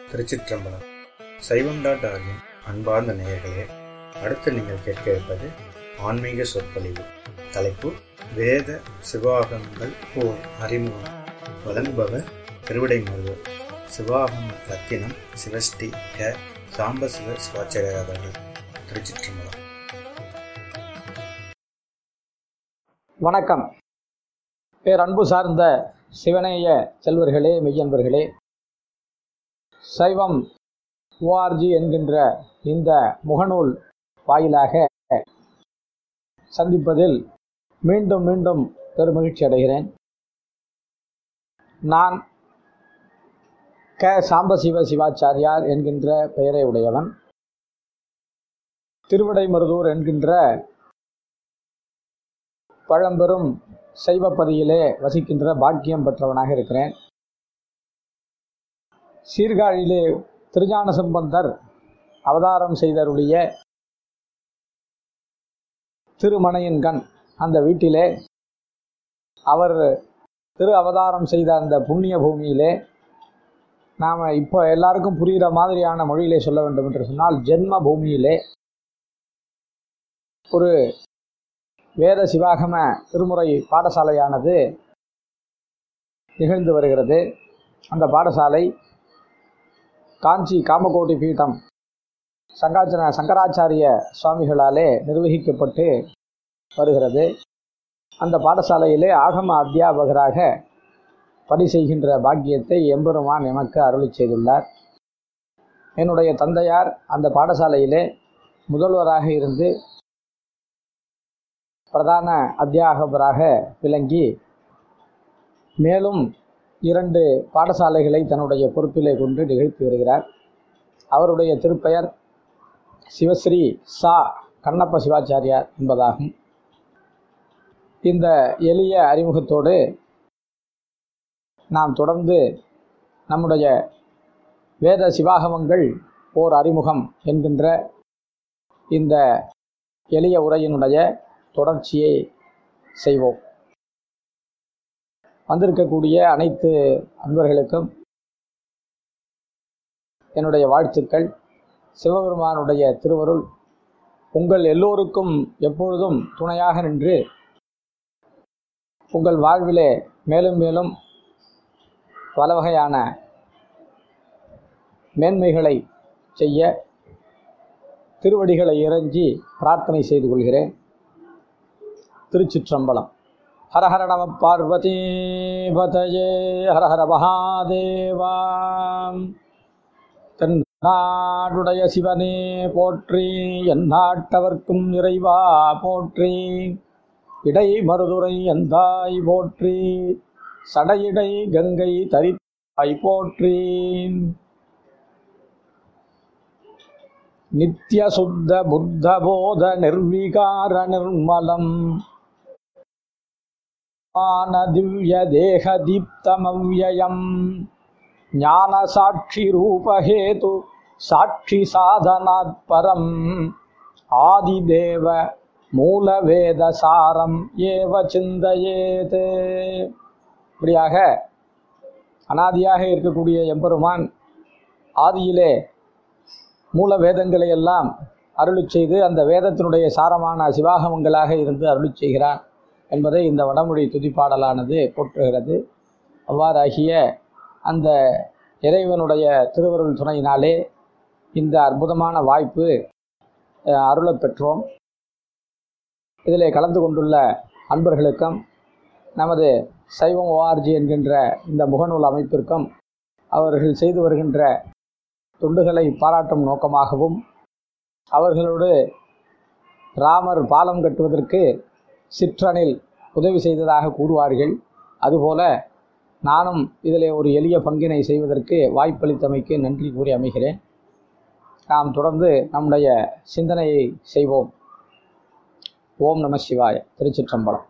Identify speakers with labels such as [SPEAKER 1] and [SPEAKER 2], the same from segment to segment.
[SPEAKER 1] திருச்சிற்றம்பலம் சைவம் டாட் ஆர்கின் அன்பார்ந்த நேயர்களே அடுத்து நீங்கள் கேட்க இருப்பது ஆன்மீக சொற்பொழிவு தலைப்பு வேத சிவாகமங்கள் ஓர் அறிமுகம் வழங்குபவர் திருவிடை முருகர் சிவாகம ரத்தினம் சிவஸ்ரீ க சாம்பசிவ சிவாச்சாரியர் அவர்கள் திருச்சிற்றம்பலம்
[SPEAKER 2] வணக்கம் பேரன்பு சார்ந்த சிவனேய செல்வர்களே மெய்யன்பர்களே சைவம் ஓஆர்ஜி என்கின்ற இந்த முகநூல் வாயிலாக சந்திப்பதில் மீண்டும் மீண்டும் பெருமகிழ்ச்சி அடைகிறேன் நான் க சாம்பசிவ சிவாச்சாரியார் என்கின்ற பெயரை உடையவன் திருவிடைமருதூர் என்கின்ற பழம்பெரும் சைவப்பதியிலே வசிக்கின்ற பாக்கியம் பெற்றவனாக இருக்கிறேன் சீர்காழியிலே திருஞான சம்பந்தர் அவதாரம் செய்தருடைய திருமணையின் கண் அந்த வீட்டிலே அவர் திரு அவதாரம் செய்த அந்த புண்ணிய பூமியிலே நாம் இப்போ எல்லாருக்கும் புரிகிற மாதிரியான மொழியிலே சொல்ல வேண்டும் என்று சொன்னால் ஜென்ம பூமியிலே ஒரு வேத சிவாகம திருமுறை பாடசாலையானது நிகழ்ந்து வருகிறது அந்த பாடசாலை காஞ்சி காமகோட்டி பீடம் சங்காச்சன சங்கராச்சாரிய சுவாமிகளாலே நிர்வகிக்கப்பட்டு வருகிறது அந்த பாடசாலையிலே ஆகம அத்தியாபகராக பணி செய்கின்ற பாக்கியத்தை எம்பெருமான் எமக்கு அருளி செய்துள்ளார் என்னுடைய தந்தையார் அந்த பாடசாலையிலே முதல்வராக இருந்து பிரதான அத்தியாபகராக விளங்கி மேலும் இரண்டு பாடசாலைகளை தன்னுடைய பொறுப்பிலே கொண்டு நிகழ்த்தி வருகிறார் அவருடைய திருப்பெயர் சிவஸ்ரீ சா கண்ணப்ப சிவாச்சாரியார் என்பதாகும் இந்த எளிய அறிமுகத்தோடு நாம் தொடர்ந்து நம்முடைய வேத சிவாகமங்கள் ஓர் அறிமுகம் என்கின்ற இந்த எளிய உரையினுடைய தொடர்ச்சியை செய்வோம் வந்திருக்கக்கூடிய அனைத்து அன்பர்களுக்கும் என்னுடைய வாழ்த்துக்கள் சிவபெருமானுடைய திருவருள் உங்கள் எல்லோருக்கும் எப்பொழுதும் துணையாக நின்று உங்கள் வாழ்விலே மேலும் மேலும் பல வகையான மேன்மைகளை செய்ய திருவடிகளை இறைஞ்சி பிரார்த்தனை செய்து கொள்கிறேன் திருச்சிற்றம்பலம் ஹரஹர நம பார்வதி பதயே ஹரஹர மகாதேவா தென்னாடுடைய சிவனே போற்றி எந்நாட்டவர்க்கும் இறைவா போற்றி இடை மருதுரை எந்தாய் போற்றி சடையிடை கங்கை தரித்தாய் போற்றி நித்ய சுத்த புத்த போத நிர்விகார நிர்மலம் திவ்ய தேக தீப்தமவ்யயம் ஞான சாட்சி ரூபஹேது சாட்சி சாதனாத் பரம் ஆதிதேவ மூலவேத சாரம் ஏவ சிந்தையேது இப்படியாக அனாதியாக இருக்கக்கூடிய எம்பெருமான் ஆதியிலே மூல வேதங்களை எல்லாம் அருளி செய்து அந்த வேதத்தினுடைய சாரமான சிவாகமங்களாக இருந்து அருளி செய்கிறான் என்பதை இந்த வடமொழி துதிப்பாடலானது போற்றுகிறது அவ்வாறாகிய அந்த இறைவனுடைய திருவருள் துணையினாலே இந்த அற்புதமான வாய்ப்பு அருளப் பெற்றோம் இதில் கலந்து கொண்டுள்ள அன்பர்களுக்கும் நமது சைவம் ஓஆர்ஜி என்கின்ற இந்த முகநூல் அமைப்பிற்கும் அவர்கள் செய்து வருகின்ற தொண்டுகளை பாராட்டும் நோக்கமாகவும் அவர்களோடு ராமர் பாலம் கட்டுவதற்கு சிற்றனில் உதவி செய்ததாக கூறுவார்கள் அதுபோல நானும் இதில் ஒரு எளிய பங்கினை செய்வதற்கு வாய்ப்பளித்தமைக்கு நன்றி கூறி அமைகிறேன் நாம் தொடர்ந்து நம்முடைய சிந்தனையை செய்வோம் ஓம் நம சிவாய திருச்சிற்றம்பலம்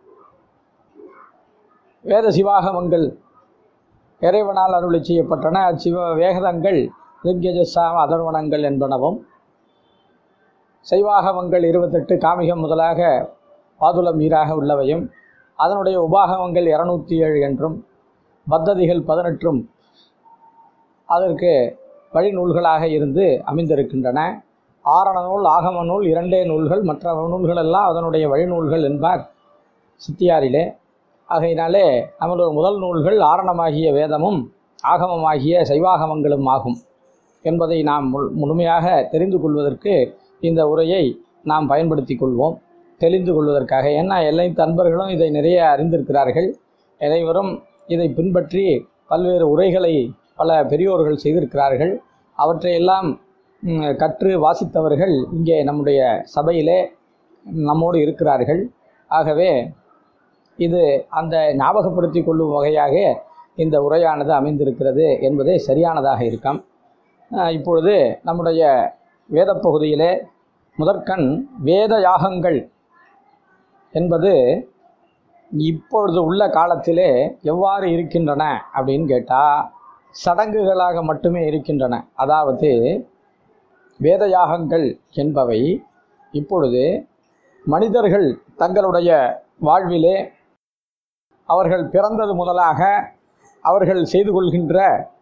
[SPEAKER 2] வேத சிவாகமங்கள் இறைவனால் அருளி செய்யப்பட்டன அச்சிவ வேகதங்கள் ரிக்யஜசாம அதர்வனங்கள் என்பனவும் சைவாகமங்கள் இருபத்தெட்டு காமிகம் முதலாக பாதுலம் ஈராக உள்ளவையும் அதனுடைய உபாகமங்கள் இரநூத்தி ஏழு என்றும் பத்ததிகள் பதினெட்டும் அதற்கு வழிநூல்களாக இருந்து அமைந்திருக்கின்றன ஆரண நூல் ஆகம நூல் இரண்டே நூல்கள் மற்ற நூல்கள் எல்லாம் அதனுடைய வழிநூல்கள் என்பார் சித்தியாரிலே ஆகையினாலே நமது முதல் நூல்கள் ஆரணமாகிய வேதமும் ஆகமமாகிய சைவாகமங்களும் ஆகும் என்பதை நாம் முழு- முழுமையாக தெரிந்து கொள்வதற்கு இந்த உரையை நாம் பயன்படுத்தி கொள்வோம் தெரிந்து கொள்வதற்காக ஏன்னா எல்லா அன்பர்களும் இதை நிறைய அறிந்திருக்கிறார்கள் அனைவரும் இதை பின்பற்றி பல்வேறு உரைகளை பல பெரியோர்கள் செய்திருக்கிறார்கள் அவற்றையெல்லாம் ம், கற்று வாசித்தவர்கள் இங்கே நம்முடைய சபையிலே நம்மோடு இருக்கிறார்கள் ஆகவே இது அந்த ஞாபகப்படுத்தி கொள்ளும் வகையாக இந்த உரையானது அமைந்திருக்கிறது என்பதே சரியானதாக இருக்கும் அஹ் இப்பொழுது நம்முடைய வேத பகுதியிலே முதற்கண் வேத யாகங்கள் என்பது இப்பொழுது உள்ள காலத்திலே எவ்வாறு இருக்கின்றன அப்படின்னு கேட்டால் சடங்குகளாக மட்டுமே இருக்கின்றன அதாவது வேத யாகங்கள் என்பவை இப்பொழுது மனிதர்கள் தங்களுடைய வாழ்விலே அவர்கள் பிறந்தது முதலாக அவர்கள் செய்து கொள்கின்ற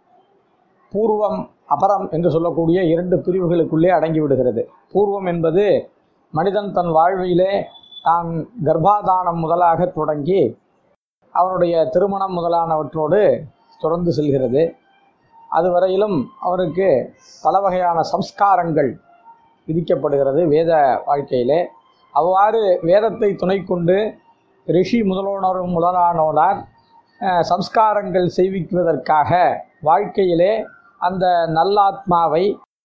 [SPEAKER 2] பூர்வம் அபரம் என்று சொல்லக்கூடிய இரண்டு பிரிவுகளுக்குள்ளே அடங்கிவிடுகிறது பூர்வம் என்பது மனிதன் தன் வாழ்விலே தான் கர்ப்பாதானம் முதலாக தொடங்கி அவனுடைய திருமணம் முதலானவற்றோடு தொடர்ந்து செல்கிறது அதுவரையிலும் அவருக்கு பல வகையான சம்ஸ்காரங்கள் விதிக்கப்படுகிறது வேத வாழ்க்கையிலே அவ்வாறு வேதத்தை துணை கொண்டு ரிஷி முதலோனரும் முதலானோரார் அஹ், சம்ஸ்காரங்கள் செய்விக்குவதற்காக வாழ்க்கையிலே அந்த நல்லாத்மாவை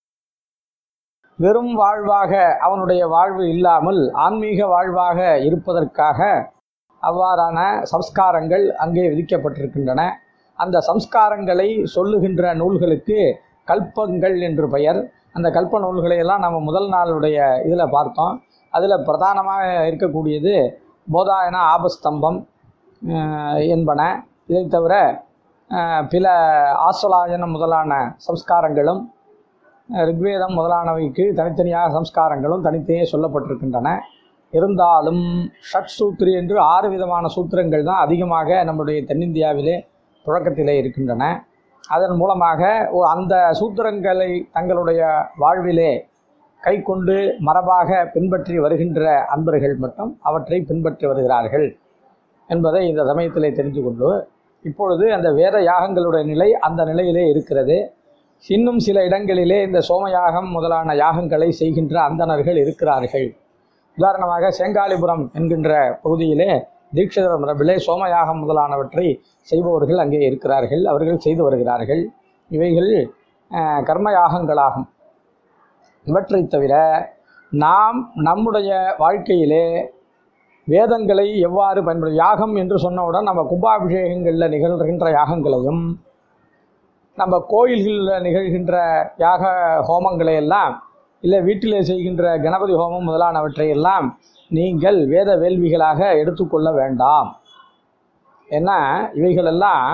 [SPEAKER 2] வெறும் வாழ்வாக அவனுடைய வாழ்வு இல்லாமல் ஆன்மீக வாழ்வாக இருப்பதற்காக அவ்வாறான சம்ஸ்காரங்கள் அங்கே விதிக்கப்பட்டிருக்கின்றன அந்த சம்ஸ்காரங்களை சொல்லுகின்ற நூல்களுக்கு கல்பங்கள் என்று பெயர் அந்த கல்ப நூல்களை எல்லாம் நம்ம முதல் நாளுடைய இதில் பார்த்தோம் அதில் பிரதானமாக இருக்கக்கூடியது போதாயன ஆபஸ்தம்பம் அஹ், என்பன இதை தவிர அஹ், பில ஆசலாயனம் முதலான சம்ஸ்காரங்களும் ரிக்வேதம் முதலானவைக்கு தனித்தனியாக சம்ஸ்காரங்களும் தனித்தனியே சொல்லப்பட்டிருக்கின்றன இருந்தாலும் ஷட் சூத்ரி என்று ஆறு விதமான சூத்திரங்கள் தான் அதிகமாக நம்முடைய தென்னிந்தியாவிலே புழக்கத்திலே இருக்கின்றன அதன் மூலமாக ஒ- அந்த சூத்திரங்களை தங்களுடைய வாழ்விலே கை கொண்டு மரபாக பின்பற்றி வருகின்ற அன்பர்கள் மட்டும் அவற்றை பின்பற்றி வருகிறார்கள் என்பதை இந்த சமயத்திலே தெரிந்து கொண்டு இப்பொழுது அந்த வேத யாகங்களுடைய நிலை அந்த நிலையிலே இருக்கிறது இன்னும் சில இடங்களிலே இந்த சோமயாகம் முதலான யாகங்களை செய்கின்ற அந்தணர்கள் இருக்கிறார்கள் உதாரணமாக செங்காலிபுரம் என்கின்ற பகுதியிலே தீட்சிதர் மரபிலே சோமயாகம் முதலானவற்றை செய்பவர்கள் அங்கே இருக்கிறார்கள் அவர்கள் செய்து வருகிறார்கள் இவைகள் அஹ், கர்ம யாகங்களாகும் இவற்றைத் தவிர நாம் நம்முடைய வாழ்க்கையிலே வேதங்களை எவ்வாறு பயன்படு யாகம் என்று சொன்னவுடன் நம்ம கும்பாபிஷேகங்களில் நிகழ்கின்ற யாகங்களையும் நம்ம கோயில்களில் நிகழ்கின்ற யாக ஹோமங்களை எல்லாம் இல்லை வீட்டிலே செய்கின்ற கணபதி ஹோமம் முதலானவற்றை எல்லாம் நீங்கள் வேத வேள்விகளாக எடுத்துக்கொள்ள வேண்டாம் ஏன்னா இவைகளெல்லாம்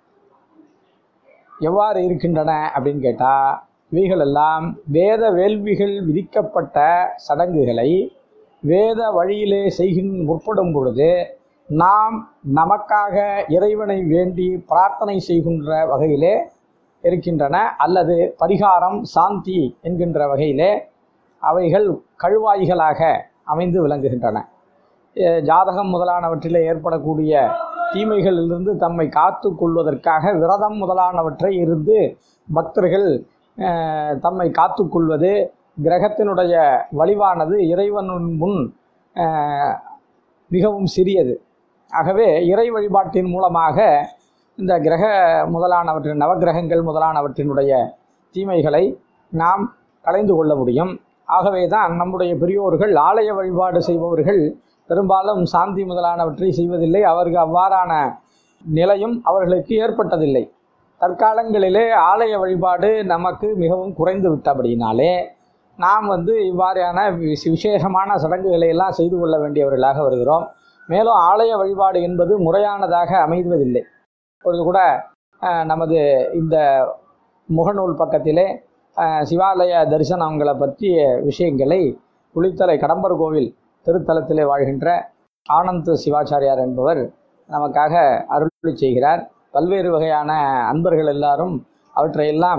[SPEAKER 2] எவ்வாறு இருக்கின்றன அப்படின்னு கேட்டால் இவைகளெல்லாம் வேத வேள்விகள் விதிக்கப்பட்ட சடங்குகளை வேத வழியிலே செய்கின் முற்படும் பொழுது நாம் நமக்காக இறைவனை வேண்டி பிரார்த்தனை செய்கின்ற வகையிலே இருக்கின்றன அல்லது பரிகாரம் சாந்தி என்கின்ற வகையிலே அவைகள் கழுவாய்களாக அமைந்து விளங்குகின்றன எ- ஜாதகம் முதலானவற்றிலே ஏற்படக்கூடிய தீமைகளிலிருந்து தம்மை காத்து கொள்வதற்காக விரதம் முதலானவற்றை இருந்து பக்தர்கள் அஹ், தம்மை காத்து கொள்வது கிரகத்தினுடைய வலிவானது இறைவன் முன் அஹ், மிகவும் சிறியது ஆகவே இறை வழிபாட்டின் மூலமாக இந்த கிரக முதலானவற்றின் நவக்கிரகங்கள் முதலானவற்றினுடைய தீமைகளை நாம் களைந்து கொள்ள முடியும் ஆகவே தான் நம்முடைய பெரியோர்கள் ஆலய வழிபாடு செய்பவர்கள் பெரும்பாலும் சாந்தி முதலானவற்றை செய்வதில்லை அவர்கள் அவ்வாறான நிலையும் அவர்களுக்கு ஏற்பட்டதில்லை தற்காலங்களிலே ஆலய வழிபாடு நமக்கு மிகவும் குறைந்து விட்டபடியினாலே நாம் வந்து இவ்வாறான விசே- விசேஷமான சடங்குகளை எல்லாம் செய்து கொள்ள வேண்டியவர்களாக வருகிறோம் மேலும் ஆலய வழிபாடு என்பது முறையானதாக அமைவதில்லை இப்பொழுது கூட அஹ், நமது இந்த முகநூல் பக்கத்திலே அஹ், சிவாலய தரிசனங்களை பற்றிய விஷயங்களை குளித்தலை கடம்பர் கோவில் திருத்தலத்திலே வாழ்கின்ற ஆனந்த் சிவாச்சாரியார் என்பவர் நமக்காக அருளி செய்கிறார் பல்வேறு வகையான அன்பர்கள் எல்லாரும் அவற்றையெல்லாம்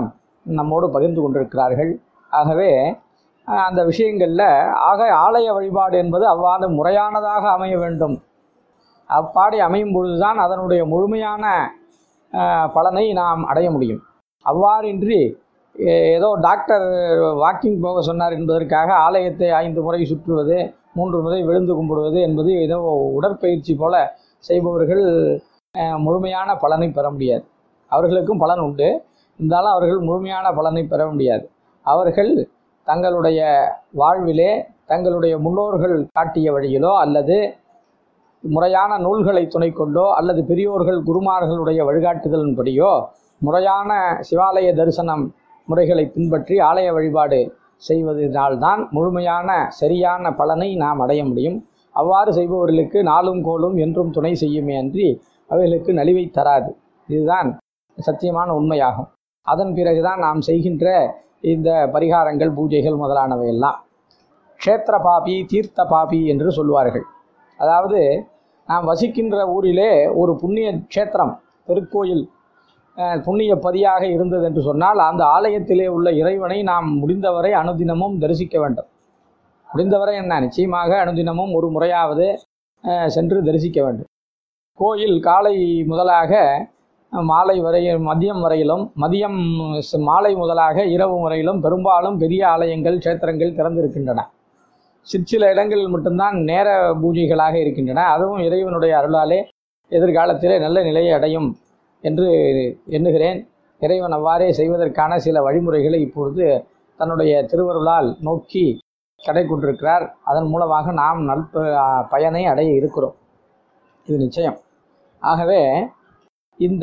[SPEAKER 2] நம்மோடு பகிர்ந்து கொண்டிருக்கிறார்கள் ஆகவே அஹ், அந்த விஷயங்களில் ஆக ஆலய வழிபாடு என்பது அவ்வாறு முறையானதாக அமைய வேண்டும் அப்பாடி அமையும் பொழுதுதான் அதனுடைய முழுமையான அஹ், பலனை நாம் அடைய முடியும் அவ்வாறின்றி எ- ஏதோ டாக்டர் வாக்கிங் போக சொன்னார் என்பதற்காக ஆலயத்தை ஐந்து முறை சுற்றுவது மூன்று முறை விழுந்து கும்பிடுவது என்பது ஏதோ உடற்பயிற்சி போல செய்பவர்கள் அஹ், முழுமையான பலனை பெற முடியாது அவர்களுக்கும் பலன் உண்டு இருந்தாலும் அவர்கள் முழுமையான பலனை பெற முடியாது அவர்கள் தங்களுடைய வாழ்விலே தங்களுடைய முன்னோர்கள் காட்டிய வழியிலோ அல்லது முறையான நூல்களை துணை கொண்டோ அல்லது பெரியோர்கள் குருமார்களுடைய வழிகாட்டுதலின்படியோ முறையான சிவாலய தரிசனம் முறைகளை பின்பற்றி ஆலய வழிபாடு செய்வதனால்தான் முழுமையான சரியான பலனை நாம் அடைய முடியும் அவ்வாறு செய்பவர்களுக்கு நாளும் கோலும் என்றும் துணை செய்யுமே அன்றி அவைகளுக்கு நலிவை தராது இதுதான் சத்தியமான உண்மையாகும் அதன் பிறகுதான் நாம் செய்கின்ற இந்த பரிகாரங்கள் பூஜைகள் முதலானவை எல்லாம் க்ஷேத்திர பாபி தீர்த்த பாபி என்று சொல்வார்கள் அதாவது நாம் வசிக்கின்ற ஊரிலே ஒரு புண்ணிய க்ஷேத்திரம் திருக்கோயில் அஹ், புண்ணிய பதியாக இருந்தது என்று சொன்னால் அந்த ஆலயத்திலே உள்ள இறைவனை நாம் முடிந்தவரை அனுதினமும் தரிசிக்க வேண்டும் முடிந்தவரை என்ன நிச்சயமாக அனுதினமும் ஒரு முறையாவது அஹ், சென்று தரிசிக்க வேண்டும் கோயில் காலை முதலாக அஹ், மாலை வரை மதியம் வரையிலும் மதியம் ச- மாலை முதலாக இரவு வரையிலும் பெரும்பாலும் பெரிய ஆலயங்கள் க்ஷேத்திரங்கள் திறந்திருக்கின்றன சிற்சில இடங்களில் மட்டும்தான் நேர பூஜைகளாக இருக்கின்றன அதுவும் இறைவனுடைய அருளாலே எதிர்காலத்திலே நல்ல நிலையை அடையும் என்று எண்ணுகிறேன் இறைவன் அவ்வாறே செய்வதற்கான சில வழிமுறைகளை இப்பொழுது தன்னுடைய திருவருளால் நோக்கி கடை கொண்டிருக்கிறார் அதன் மூலமாக நாம் நல் பயனை அடைய இருக்கிறோம் இது நிச்சயம் ஆகவே இந்த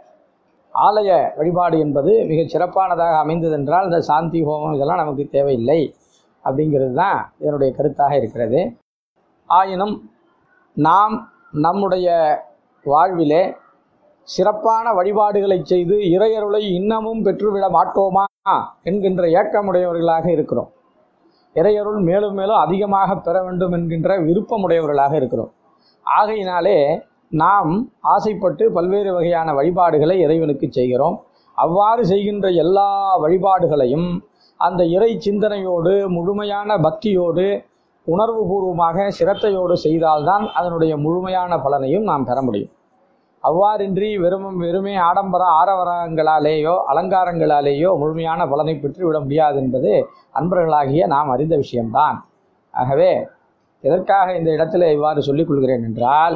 [SPEAKER 2] ஆலய வழிபாடு என்பது மிகச் சிறப்பானதாக அமைந்ததென்றால் இந்த சாந்தி ஹோமம் இதெல்லாம் நமக்கு தேவையில்லை அப்படிங்கிறது தான் இதனுடைய கருத்தாக இருக்கிறது ஆயினும் நாம் நம்முடைய வாழ்விலே சிறப்பான வழிபாடுகளை செய்து இறையருளை இன்னமும் பெற்றுவிட மாட்டோமா என்கின்ற ஏக்கமுடையவர்களாக இருக்கிறோம் இறையருள் மேலும் மேலும் அதிகமாக பெற வேண்டும் என்கின்ற விருப்பமுடையவர்களாக இருக்கிறோம் ஆகையினாலே நாம் ஆசைப்பட்டு பல்வேறு வகையான வழிபாடுகளை இறைவனுக்கு செய்கிறோம் அவ்வாறு செய்கின்ற எல்லா வழிபாடுகளையும் அந்த இறை சிந்தனையோடு முழுமையான பக்தியோடு உணர்வுபூர்வமாக சிரத்தையோடு செய்தால்தான் அதனுடைய முழுமையான பலனையும் நாம் பெற முடியும் அவ்வாறின்றி வெறும் வெறுமே ஆடம்பர ஆரவரங்களாலேயோ அலங்காரங்களாலேயோ முழுமையான பலனை பெற்று விட முடியாது என்பது அன்பர்களாகிய நாம் அறிந்த விஷயம்தான் ஆகவே எதற்காக இந்த இடத்துல இவ்வாறு சொல்லிக் கொள்கிறேன் என்றால்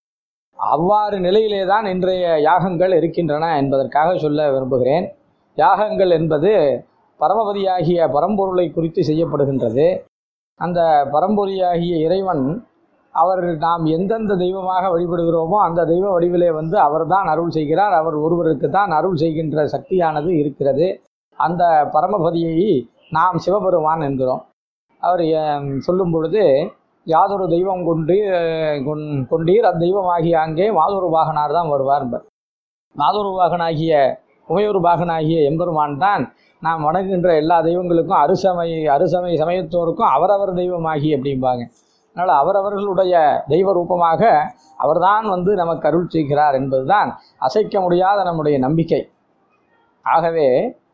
[SPEAKER 2] அவ்வாறு நிலையிலே தான் இன்றைய யாகங்கள் இருக்கின்றன என்பதற்காக சொல்ல விரும்புகிறேன் யாகங்கள் என்பது பரமபதியாகிய பரம்பொருளை குறித்து செய்யப்படுகின்றது அந்த பரம்பொருளியாகிய இறைவன் அவர் நாம் எந்தெந்த தெய்வமாக வழிபடுகிறோமோ அந்த தெய்வ வடிவிலே வந்து அவர்தான் அருள் செய்கிறார் அவர் ஒருவருக்கு தான் அருள் செய்கின்ற சக்தியானது இருக்கிறது அந்த பரமபதியை நாம் சிவபெருமான் என்கிறோம் அவர் அஹ், சொல்லும் பொழுது யாதொரு தெய்வம் கொண்டு அஹ், கொண்- கொண்டீர் அத்தெய்வமாகிய அங்கே மாதொரு வாகனார் தான் வருவார் என்பர். மாதொரு வாகனாகிய உமையொரு பாகனாகிய எம்பெருமான் தான் நாம் வணங்குகின்ற எல்லா தெய்வங்களுக்கும் அருசமை அருசமை சமயத்தோருக்கும் அவரவர் தெய்வமாகி அப்படிம்பாங்க அதனால் அவரவர்களுடைய தெய்வ ரூபமாக அவர்தான் வந்து நமக்கு அருள் செய்கிறார் என்பதுதான் அசைக்க முடியாத நம்முடைய நம்பிக்கை ஆகவே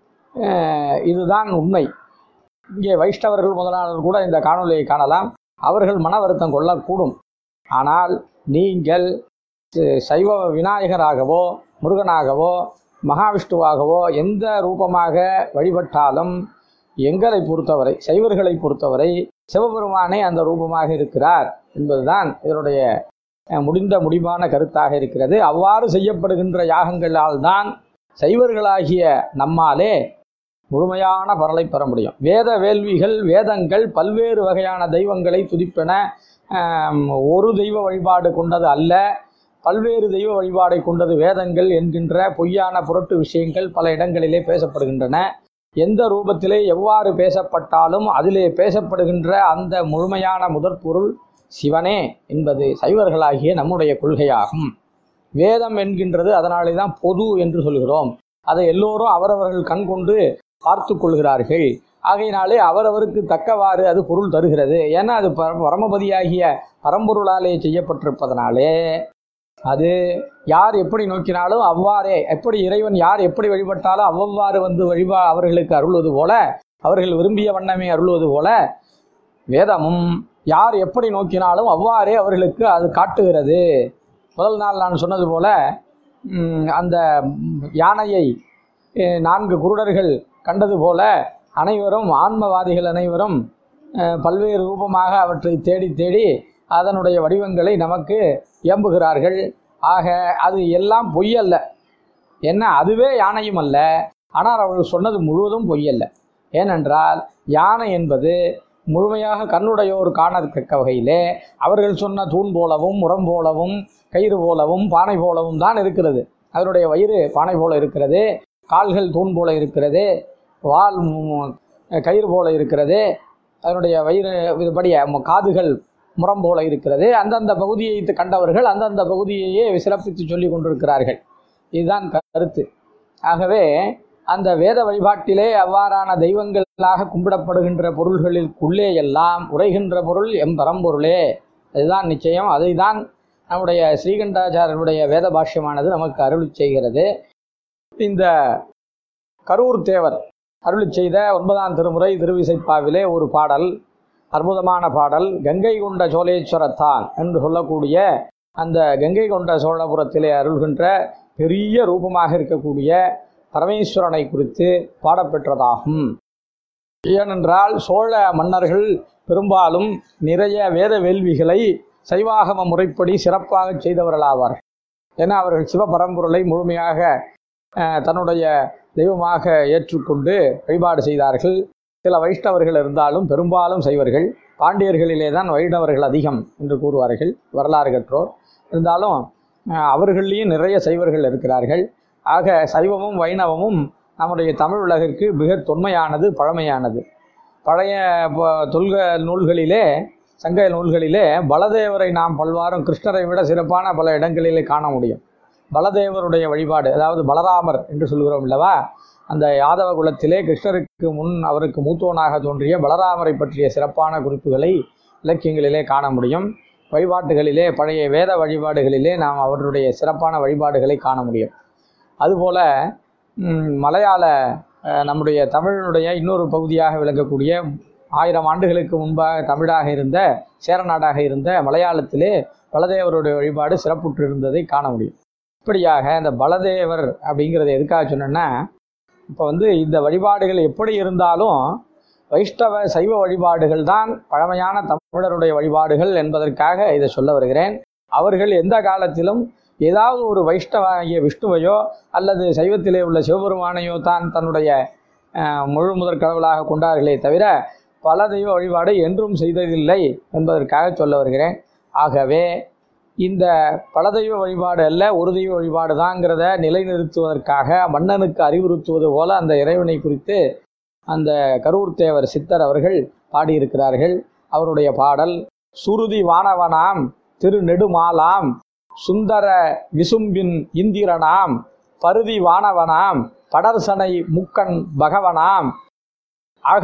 [SPEAKER 2] அஹ், இதுதான் உண்மை இங்கே வைஷ்ணவர்கள் முதலானவர்கள் கூட இந்த காணொலியை காணலாம் அவர்கள் மன வருத்தம் கொள்ளக்கூடும் ஆனால் நீங்கள் சி- சைவ விநாயகராகவோ முருகனாகவோ மகாவிஷ்ணுவாகவோ எந்த ரூபமாக வழிபட்டாலும் எங்களை பொறுத்தவரை சைவர்களை பொறுத்தவரை சிவபெருமானே அந்த ரூபமாக இருக்கிறார் என்பதுதான் இதனுடைய அஹ், முடிந்த முடிவான கருத்தாக இருக்கிறது அவ்வாறு செய்யப்படுகின்ற யாகங்களால் தான் சைவர்களாகிய நம்மாலே முழுமையான பரலை பெற முடியும் வேத வேள்விகள் வேதங்கள் பல்வேறு வகையான தெய்வங்களை துதிப்பென ஆம், ஒரு தெய்வ வழிபாடு கொண்டது அல்ல பல்வேறு தெய்வ வழிபாடை கொண்டது வேதங்கள் என்கின்ற பொய்யான புரட்டு விஷயங்கள் பல இடங்களிலே பேசப்படுகின்றன எந்த ரூபத்திலே எவ்வாறு பேசப்பட்டாலும் அதிலே பேசப்படுகின்ற அந்த முழுமையான முதற்பொருள் சிவனே என்பது சைவர்களாகிய நம்முடைய கொள்கையாகும் வேதம் என்கின்றது அதனாலே தான் பொது என்று சொல்கிறோம் அதை எல்லோரும் அவரவர்கள் கண் கொண்டு பார்த்து கொள்கிறார்கள் ஆகையினாலே அவரவருக்கு தக்கவாறு அது பொருள் தருகிறது ஏன்னா அது பர- பரமபதியாகிய பரம்பொருளாலே செய்யப்பட்டிருப்பதனாலே அது யார் எப்படி நோக்கினாலும் அவ்வாறே எப்படி இறைவன் யார் எப்படி வழிபட்டாலும் அவ்வவ்வாறு வந்து வழிபா அவர்களுக்கு அருள்வது போல அவர்கள் விரும்பிய வண்ணமே அருள்வது போல வேதமும் யார் எப்படி நோக்கினாலும் அவ்வாறே அவர்களுக்கு அது காட்டுகிறது முதல் நாள் நான் சொன்னது போல ம், அந்த யானையை அஹ், நான்கு குருடர்கள் கண்டது போல அனைவரும் ஆன்மவாதிகள் அனைவரும் அஹ், பல்வேறு ரூபமாக அவற்றை தேடி தேடி அதனுடைய வடிவங்களை நமக்கு இயம்புகிறார்கள் ஆக அது எல்லாம் பொய்யல்ல என்ன அதுவே யானையும் அல்ல ஆனால் அவர்கள் சொன்னது முழுவதும் பொய்யல்ல ஏனென்றால் யானை என்பது முழுமையாக கண்ணுடையோர் காணத்தக்க வகையிலே அவர்கள் சொன்ன தூண் போலவும் முரம் போலவும் கயிறு போலவும் பானை போலவும் தான் இருக்கிறது அதனுடைய வயிறு பானை போல இருக்கிறது கால்கள் தூண் போல இருக்கிறது வால் மு- கயிறு போல இருக்கிறது அதனுடைய வயிறு இதுபடி ம- காதுகள் முரம் போல இருக்கிறது அந்தந்த பகுதியை கண்டவர்கள் அந்தந்த பகுதியையே சிறப்பித்து சொல்லி கொண்டிருக்கிறார்கள் இதுதான் கருத்து ஆகவே அந்த வேத வழிபாட்டிலே அவ்வாறான தெய்வங்களாக கும்பிடப்படுகின்ற பொருள்களிற்குள்ளே எல்லாம் உரைகின்ற பொருள் எம் பரம்பொருளே அதுதான் நிச்சயம் அதை தான் நம்முடைய ஸ்ரீகண்டாச்சாரியருடைய வேத பாஷ்யமானது நமக்கு அருளி செய்கிறது இந்த கரூர் தேவர் அருளி செய்த ஒன்பதாம் திருமுறை திருவிசைப்பாவிலே ஒரு பாடல் அற்புதமான பாடல் கங்கை கொண்ட சோழேஸ்வரத்தான் என்று சொல்லக்கூடிய அந்த கங்கை கொண்ட சோழபுரத்திலே அருள்கின்ற பெரிய ரூபமாக இருக்கக்கூடிய பரமேஸ்வரனை குறித்து பாடப்பெற்றதாகும் ஏனென்றால் சோழ மன்னர்கள் பெரும்பாலும் நிறைய வேத வேள்விகளை சைவாகம முறைப்படி சிறப்பாக செய்தவர்களாவார் ஏன்னா அவர்கள் சிவபரம்பொருளை முழுமையாக அஹ், தன்னுடைய தெய்வமாக ஏற்றுக்கொண்டு வழிபாடு செய்தார்கள் சில வைஷ்ணவர்கள் இருந்தாலும் பெரும்பாலும் சைவர்கள் பாண்டியர்களிலே தான் வைணவர்கள் அதிகம் என்று கூறுவார்கள் வரலாறு கற்றோர் இருந்தாலும் அஹ், அவர்களையும் நிறைய சைவர்கள் இருக்கிறார்கள் ஆக சைவமும் வைணவமும் நம்முடைய தமிழ் உலகிற்கு மிக தொன்மையானது பழமையானது பழைய ப- தொல்க நூல்களிலே சங்க நூல்களிலே பலதேவரை நாம் பல்வாரும் கிருஷ்ணரை விட சிறப்பான பல இடங்களிலே காண முடியும் பலதேவருடைய வழிபாடு அதாவது பலராமர் என்று சொல்கிறோம் அல்லவா அந்த யாதவ குலத்திலே கிருஷ்ணருக்கு முன் அவருக்கு மூத்தோனாக தோன்றிய பலராமரை பற்றிய சிறப்பான குறிப்புகளை இலக்கியங்களிலே காண முடியும் வழிபாட்டுகளிலே பழைய வேத வழிபாடுகளிலே நாம் அவருடைய சிறப்பான வழிபாடுகளை காண முடியும் அதுபோல ம், மலையாள அஹ், நம்முடைய தமிழனுடைய இன்னொரு பகுதியாக விளங்கக்கூடிய ஆயிரம் ஆண்டுகளுக்கு முன்பாக தமிழாக இருந்த சேரநாடாக இருந்த மலையாளத்திலே பலதேவருடைய வழிபாடு சிறப்புற்று இருந்ததை காண முடியும் இப்படியாக இந்த பலதேவர் அப்படிங்கிறத எதுக்காக சொன்னேன்னா இப்போ வந்து இந்த வழிபாடுகள் எப்படி இருந்தாலும் வைஷ்ணவ சைவ வழிபாடுகள் தான் பழமையான தமிழருடைய வழிபாடுகள் என்பதற்காக இதை சொல்ல வருகிறேன் அவர்கள் எந்த காலத்திலும் ஏதாவது ஒரு வைஷ்ணவாகிய விஷ்ணுவையோ அல்லது சைவத்திலே உள்ள சிவபெருமானையோ தான் தன்னுடைய அஹ், முழு முதற் கடவுளாக கொண்டார்களே தவிர பல தெய்வ வழிபாடு என்றும் செய்ததில்லை என்பதற்காக சொல்ல வருகிறேன் ஆகவே இந்த பல தெய்வ வழிபாடு அல்ல ஒரு தெய்வ வழிபாடு தாங்கிறத நிலைநிறுத்துவதற்காக மன்னனுக்கு அறிவுறுத்துவது போல அந்த இறைவனை குறித்து அந்த கரூர் தேவர் சித்தர் அவர்கள் பாடியிருக்கிறார்கள் அவருடைய பாடல் சுருதி வானவனாம் திருநெடுமாலாம் சுந்தர விசும்பின் இந்திரனாம் பருதி வானவனாம் படர்சனை முக்கன் பகவனாம் அக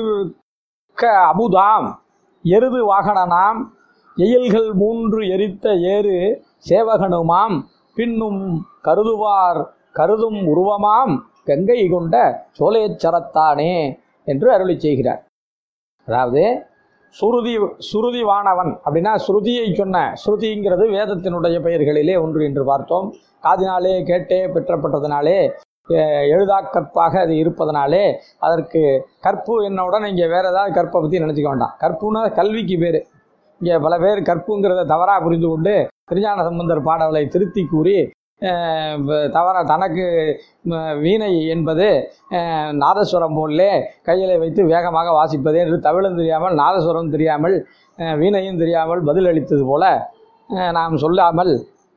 [SPEAKER 2] உயிர்க்க அமுதாம் எருது வாகனனாம் எயில்கள் மூன்று எரித்த ஏறு சேவகனுமாம் பின்னும் கருதுவார் கருதும் உருவமாம் கங்கை கொண்ட சோலேச்சரத்தானே என்று அருளி செய்கிறார் அதாவது சுருதி சுருதி வானவன் அப்படின்னா ஸ்ருதியை சொன்ன ஸ்ருதிங்கிறது வேதத்தினுடைய பெயர்களிலே ஒன்று என்று பார்த்தோம் காதினாலே கேட்டே பெற்றப்பட்டதனாலே அஹ், எழுதாக்கற்பாக அது இருப்பதனாலே அதற்கு கற்பு என்னவுடன் இங்கே வேற ஏதாவது கற்பை பற்றி நினச்சிக்க வேண்டாம் கற்புனா கல்விக்கு பேர் இங்கே பல பேர் கற்புங்கிறத தவறாக புரிந்து கொண்டு திருஞான சம்பந்தர் பாடலை திருத்தி கூறி அஹ், வ- தவற தனக்கு ம, வீணை என்பது அஹ், நாதஸ்வரம் போலே கையில் வைத்து வேகமாக வாசிப்பது என்று தமிழும் தெரியாமல் நாதஸ்வரம் தெரியாமல் அஹ், வீணையும் தெரியாமல் பதிலளித்தது போல அஹ், நாம் சொல்லாமல்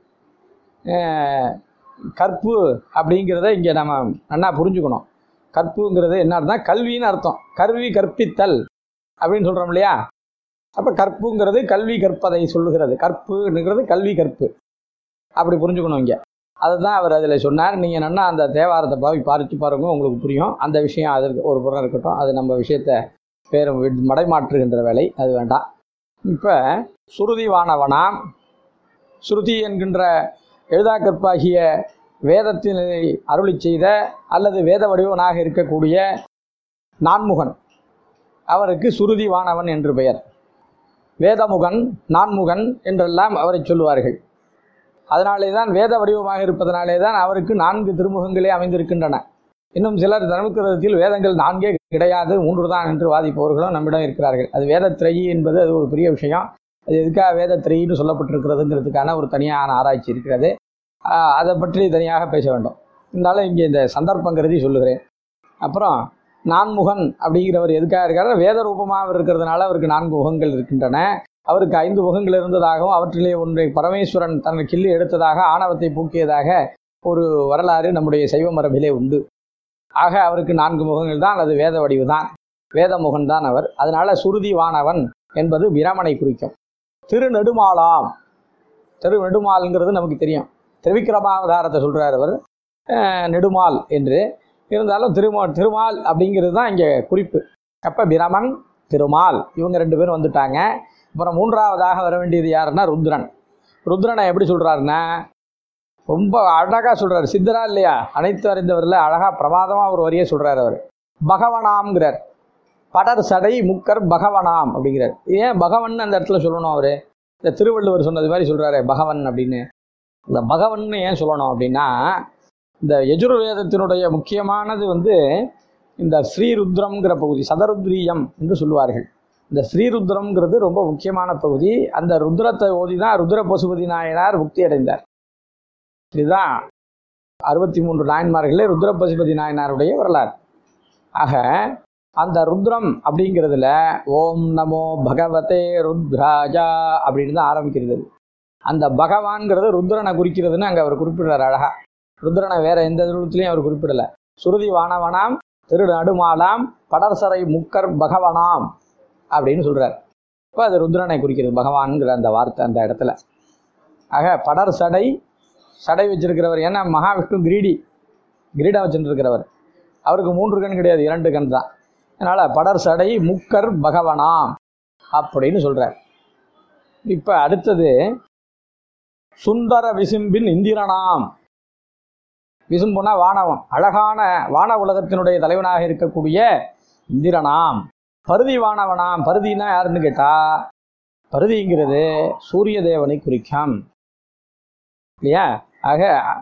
[SPEAKER 2] அஹ், கற்பு அப்படிங்கிறத இங்கே நம்ம நல்லா புரிஞ்சுக்கணும் கற்புங்கிறது என்ன அர்த்தம் கல்வின்னு அர்த்தம் கல்வி கற்பித்தல் அப்படின்னு சொல்கிறோம் இல்லையா அப்போ கற்புங்கிறது கல்வி கற்பதை சொல்லுகிறது கற்புங்கிறது கல்வி கற்பு அப்படி புரிஞ்சுக்கணும் இங்கே அதுதான் அவர் அதில் சொன்னார் நீங்கள் என்னென்னா அந்த தேவாரத்தை பாவி பாரிச்சு பாருங்க உங்களுக்கு புரியும் அந்த விஷயம் அதற்கு ஒரு புறம் இருக்கட்டும் அது நம்ம விஷயத்தை பேர் மடைமாற்றுகின்ற வேலை அது வேண்டாம் இப்போ சுருதி வானவனாம் ஸ்ருதி என்கின்ற எழுதாக்கற்பாகிய வேதத்தினை அருளி செய்த அல்லது வேத வடிவனாக இருக்கக்கூடிய நான்முகன் அவருக்கு சுருதி வானவன் என்று பெயர் வேதமுகன் நான்முகன் என்றெல்லாம் அவரை சொல்லுவார்கள் அதனாலே தான் வேத வடிவமாக இருப்பதனாலே தான் அவருக்கு நான்கு திருமுகங்களே அமைந்திருக்கின்றன இன்னும் சிலர் தர்மகிரதத்தில் வேதங்கள் நான்கே கிடையாது மூன்று தான் என்று வாதிப்பவர்களும் நம்மிடம் இருக்கிறார்கள் அது வேதத்திரையி என்பது அது ஒரு பெரிய விஷயம் அது எதுக்காக வேதத்திரையின்னு சொல்லப்பட்டிருக்கிறதுங்கிறதுக்கான ஒரு தனியான ஆராய்ச்சி இருக்கிறது ஆஹ் அதை பற்றி தனியாக பேச வேண்டும் இருந்தாலும் இங்கே இந்த சந்தர்ப்பம் கருதி சொல்லுகிறேன் அப்புறம் நான்முகன் அப்படிங்கிறவர் எதுக்காக இருக்காரு வேத ரூபமாக அவர் இருக்கிறதுனால அவருக்கு நான்கு முகங்கள் இருக்கின்றன அவருக்கு ஐந்து முகங்கள் இருந்ததாகவும் அவற்றிலே ஒன்றை பரமேஸ்வரன் தன் கிள்ளி எடுத்ததாக ஆணவத்தை பூக்கியதாக ஒரு வரலாறு நம்முடைய சைவ மரபிலே உண்டு ஆக அவருக்கு நான்கு முகங்கள் தான் அது வேத வடிவு தான் வேத முகன் தான் அவர் அதனால சுருதி வானவன் என்பது பிரமனை குறிக்கும் திருநெடுமாலாம் திரு நெடுமால்ங்கிறது நமக்கு தெரியும் திருவிக்கிரமாவதாரத்தை சொல்றார் அவர் அஹ், நெடுமால் என்று இருந்தாலும் திருமா திருமால் அப்படிங்கிறது தான் இங்கே குறிப்பு அப்போ பிரமன் திருமால் இவங்க ரெண்டு பேரும் வந்துட்டாங்க அப்புறம் மூன்றாவதாக வர வேண்டியது யாருன்னா ருத்ரன் ருத்ரனை எப்படி சொல்கிறாருன்னா ரொம்ப அழகாக சொல்கிறார் சித்தரா இல்லையா அனைத்து அறிந்தவரில் அழகாக பிரமாதமாக ஒரு வரியை சொல்கிறார் அவர் பகவனாம்ங்கிறார் படர் சடை முக்கர் பகவனாம் அப்படிங்கிறார் ஏன் பகவன் அந்த இடத்துல சொல்லணும் அவர் இந்த திருவள்ளுவர் சொன்னது மாதிரி சொல்கிறாரு பகவன் அப்படின்னு இந்த பகவன் ஏன் சொல்லணும் அப்படின்னா இந்த யஜுர்வேதத்தினுடைய முக்கியமானது வந்து இந்த ஸ்ரீருத்ரம்ங்கிற பகுதி சதருத்ரீயம் என்று சொல்லுவார்கள் இந்த ஸ்ரீருத்ரம்ங்கிறது ரொம்ப முக்கியமான பகுதி அந்த ருத்ரத்தை ஓதி தான் ருத்ர பசுபதி நாயனார் முக்தி அடைந்தார் இதுதான் அறுபத்தி மூன்று நாயன்மார்களே ருத்ர பசுபதி நாயனாருடைய வரலாறு ஆக அந்த ருத்ரம் அப்படிங்கிறதுல ஓம் நமோ பகவதே ருத்ராஜா அப்படின்னு தான் ஆரம்பிக்கிறது அந்த பகவான்கிறது ருத்ரனை குறிக்கிறதுன்னு அங்கே அவர் குறிப்பிடுறார் அழகா ருத்ரனை வேற எந்த ரூபத்திலையும் அவர் குறிப்பிடல சுருதி வானவனாம் திரு நடுமாலாம் படர்சரை முக்கர் பகவனாம் அப்படின்னு சொல்றார் இப்போ அது ருத்ரனை குறிக்கிறது பகவான்ங்கிற அந்த வார்த்தை அந்த இடத்துல ஆக படர் சடை சடை வச்சிருக்கிறவர் ஏன்னா மகாவிஷ்ணு கிரீடி கிரீடம் வச்சுட்டு இருக்கிறவர் அவருக்கு மூன்று கண் கிடையாது இரண்டு கண் தான் அதனால படர் சடை முக்கர் பகவனாம் அப்படின்னு சொல்றார் இப்போ அடுத்தது சுந்தர விசும்பின் இந்திரனாம் விசும்புனா வானவன் அழகான வான உலகத்தினுடைய தலைவனாக இருக்கக்கூடிய இந்திரனாம் பருதி வானவனாம் பருதினா யாருன்னு கேட்டா பருதிங்கிறது சூரிய தேவனை குறிக்கும் இல்லையா ஆக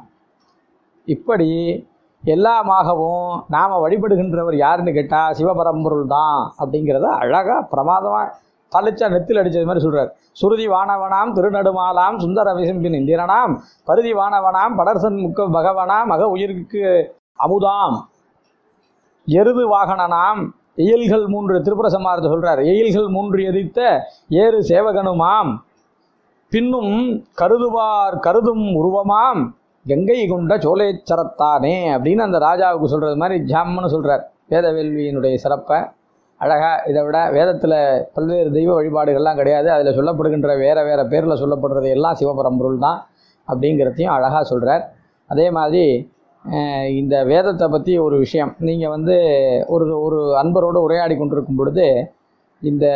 [SPEAKER 2] இப்படி எல்லாமாகவும் நாம் வழிபடுகின்றவர் யாருன்னு கேட்டால் சிவபரம்பொருள் தான் அப்படிங்கிறத அழகாக பிரமாதமாக பளிச்சா நெத்தில் அடித்தது மாதிரி சொல்கிறார் சுருதி வானவனாம் திருநடுமாலாம் சுந்தர விசும்பின் இந்திரனாம் பருதி வானவனாம் படர்சன் முக்க பகவனாம் மக உயிருக்கு அமுதாம் எருது வாகனனாம் எயில்கள் மூன்று திரிபுர சமாரத்தை சொல்றார் எயில்கள் மூன்று எரித்த ஏறு சேவகனுமாம் பின்னும் கருதுவார் கருதும் உருவமாம் கங்கை கொண்ட சோலேச்சரத்தானே அப்படின்னு அந்த ராஜாவுக்கு சொல்றது மாதிரி ஜாம்னு சொல்றார் வேத வேள்வியினுடைய சிறப்பை அழகா இதை விட வேதத்தில் பல்வேறு தெய்வ வழிபாடுகள்லாம் கிடையாது அதில் சொல்லப்படுகின்ற வேற வேற பேரில் சொல்லப்படுறது எல்லாம் சிவபரம்பொருள் தான் அப்படிங்கிறதையும் அழகாக சொல்கிறார் அதே மாதிரி அஹ், இந்த வேதத்தை பற்றி ஒரு விஷயம் நீங்கள் வந்து ஒரு ஒரு அன்பரோடு உரையாடி கொண்டிருக்கும் பொழுது இந்த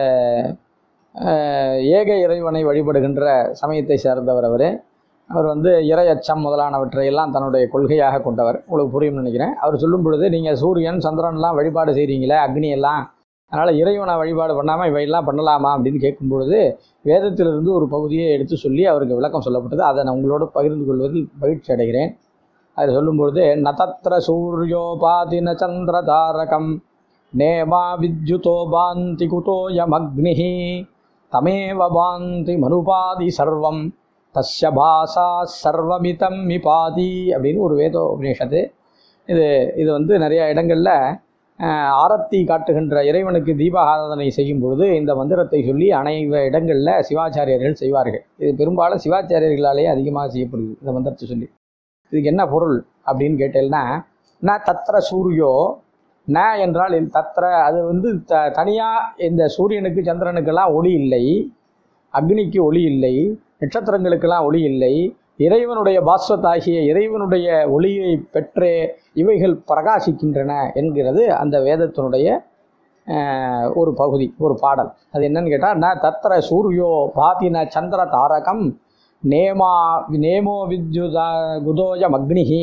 [SPEAKER 2] அஹ், ஏக இறைவனை வழிபடுகின்ற சமயத்தை சேர்ந்தவர் அவர் அவர் வந்து இறை அச்சம் முதலானவற்றை எல்லாம் தன்னுடைய கொள்கையாக கொண்டவர் உங்களுக்கு புரியும்னு நினைக்கிறேன் அவர் சொல்லும் பொழுது நீங்கள் சூரியன் சந்திரன்லாம் வழிபாடு செய்கிறீங்களே அக்னி எல்லாம் அதனால் இறைவனை வழிபாடு பண்ணாமல் இவையெல்லாம் பண்ணலாமா அப்படின்னு கேட்கும் பொழுது வேதத்திலிருந்து ஒரு பகுதியை எடுத்து சொல்லி அவருக்கு விளக்கம் சொல்லப்பட்டது அதை நான் உங்களோடு பகிர்ந்து கொள்வதில் மகிழ்ச்சி அடைகிறேன் அதில் சொல்லும்பொழுது நதத்திர சூரியோபாதின சந்திர தாரகம் நேமா வித்யுதோ பாந்தி குதோயமக்னி தமேவ பாந்தி மனுபாதி சர்வம் தஸ்ய பாசா சர்வமிதம் மிபாதி அப்படின்னு ஒரு வேத உபநிஷத்து இது இது வந்து நிறைய இடங்களில் அஹ், ஆரத்தி காட்டுகின்ற இறைவனுக்கு தீப ஆராதனை செய்யும் பொழுது இந்த மந்திரத்தை சொல்லி அனைவ இடங்களில் சிவாச்சாரியர்கள் செய்வார்கள் இது பெரும்பாலும் சிவாச்சாரியர்களாலேயே அதிகமாக செய்யப்படுது இந்த மந்திரத்தை சொல்லி இதுக்கு என்ன பொருள் அப்படின்னு கேட்டேன்னா ந தத்திர சூரியோ ந என்றால் இந்த தத்திர அது வந்து த தனியாக இந்த சூரியனுக்கு சந்திரனுக்கெல்லாம் ஒளி இல்லை அக்னிக்கு ஒளி இல்லை நட்சத்திரங்களுக்கெல்லாம் ஒளி இல்லை இறைவனுடைய பாஸ்வத்தாகிய இறைவனுடைய ஒளியை பெற்றே இவைகள் பிரகாசிக்கின்றன என்கிறது அந்த வேதத்தினுடைய அஹ், ஒரு பகுதி ஒரு பாடல் அது என்னன்னு கேட்டால் ந தத்திர சூரியோ பாதின சந்திர தாரகம் நேமா நேமோ வித்யுதா குதோயம் அக்னிஹி